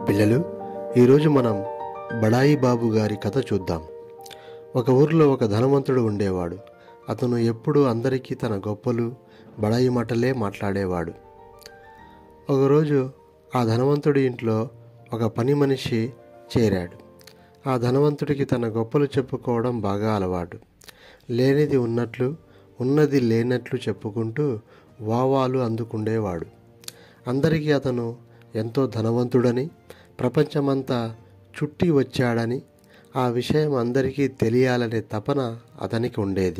పిల్లలు ఈరోజు మనం బడాయి బాబు గారి కథ చూద్దాం ఒక ఊరిలో ఒక ధనవంతుడు ఉండేవాడు అతను ఎప్పుడూ అందరికీ తన గొప్పలు బడాయి మాటలే మాట్లాడేవాడు ఒకరోజు ఆ ధనవంతుడి ఇంట్లో ఒక పని మనిషి చేరాడు ఆ ధనవంతుడికి తన గొప్పలు చెప్పుకోవడం బాగా అలవాటు లేనిది ఉన్నట్లు ఉన్నది లేనట్లు చెప్పుకుంటూ వావాలు అందుకుండేవాడు అందరికీ అతను ఎంతో ధనవంతుడని ప్రపంచమంతా చుట్టి వచ్చాడని ఆ విషయం అందరికీ తెలియాలనే తపన అతనికి ఉండేది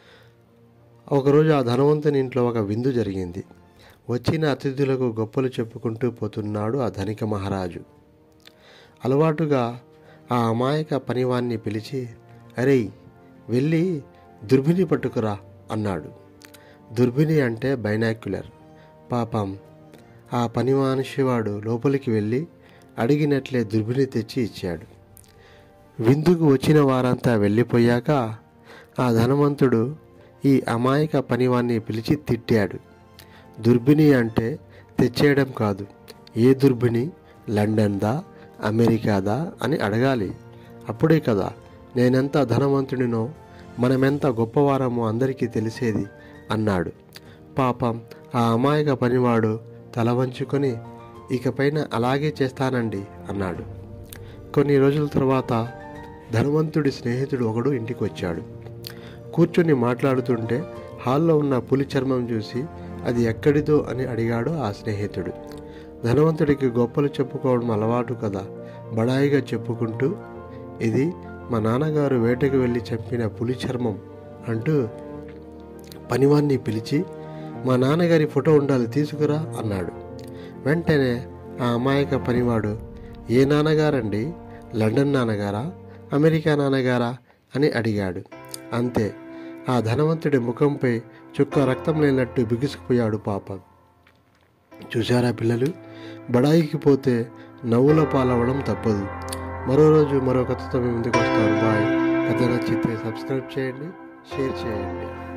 ఒకరోజు ఆ ధనవంతుని ఇంట్లో ఒక విందు జరిగింది వచ్చిన అతిథులకు గొప్పలు చెప్పుకుంటూ పోతున్నాడు ఆ ధనిక మహారాజు అలవాటుగా ఆ అమాయక పనివాన్ని పిలిచి అరే వెళ్ళి దుర్భిని పట్టుకురా అన్నాడు దుర్భిని అంటే బైనాక్యులర్ పాపం ఆ పని మనిషివాడు లోపలికి వెళ్ళి అడిగినట్లే దుర్భిని తెచ్చి ఇచ్చాడు విందుకు వచ్చిన వారంతా వెళ్ళిపోయాక ఆ ధనవంతుడు ఈ అమాయక పనివాన్ని పిలిచి తిట్టాడు దుర్భిని అంటే తెచ్చేయడం కాదు ఏ దుర్భిని లండన్దా అమెరికాదా అని అడగాలి అప్పుడే కదా నేనెంత ధనవంతుడినో మనమెంత గొప్పవారమో అందరికీ తెలిసేది అన్నాడు పాపం ఆ అమాయక పనివాడు తల వంచుకొని ఇకపైన అలాగే చేస్తానండి అన్నాడు కొన్ని రోజుల తర్వాత ధనవంతుడి స్నేహితుడు ఒకడు ఇంటికి వచ్చాడు కూర్చొని మాట్లాడుతుంటే హాల్లో ఉన్న పులి చర్మం చూసి అది ఎక్కడిదో అని అడిగాడు ఆ స్నేహితుడు ధనవంతుడికి గొప్పలు చెప్పుకోవడం అలవాటు కదా బడాయిగా చెప్పుకుంటూ ఇది మా నాన్నగారు వేటకు వెళ్ళి చంపిన పులి చర్మం అంటూ పనివాన్ని పిలిచి మా నాన్నగారి ఫోటో ఉండాలి తీసుకురా అన్నాడు వెంటనే ఆ అమాయక పనివాడు ఏ నాన్నగారండి లండన్ నాన్నగారా అమెరికా నాన్నగారా అని అడిగాడు అంతే ఆ ధనవంతుడి ముఖంపై చుక్క రక్తం లేనట్టు బిగుసుకుపోయాడు పాపం చూశారా పిల్లలు బడాయికి పోతే నవ్వుల పాలవడం తప్పదు మరో రోజు మరో కథతో మీ ముందుకు వస్తాను బాయ్ కథ నచ్చితే సబ్స్క్రైబ్ చేయండి షేర్ చేయండి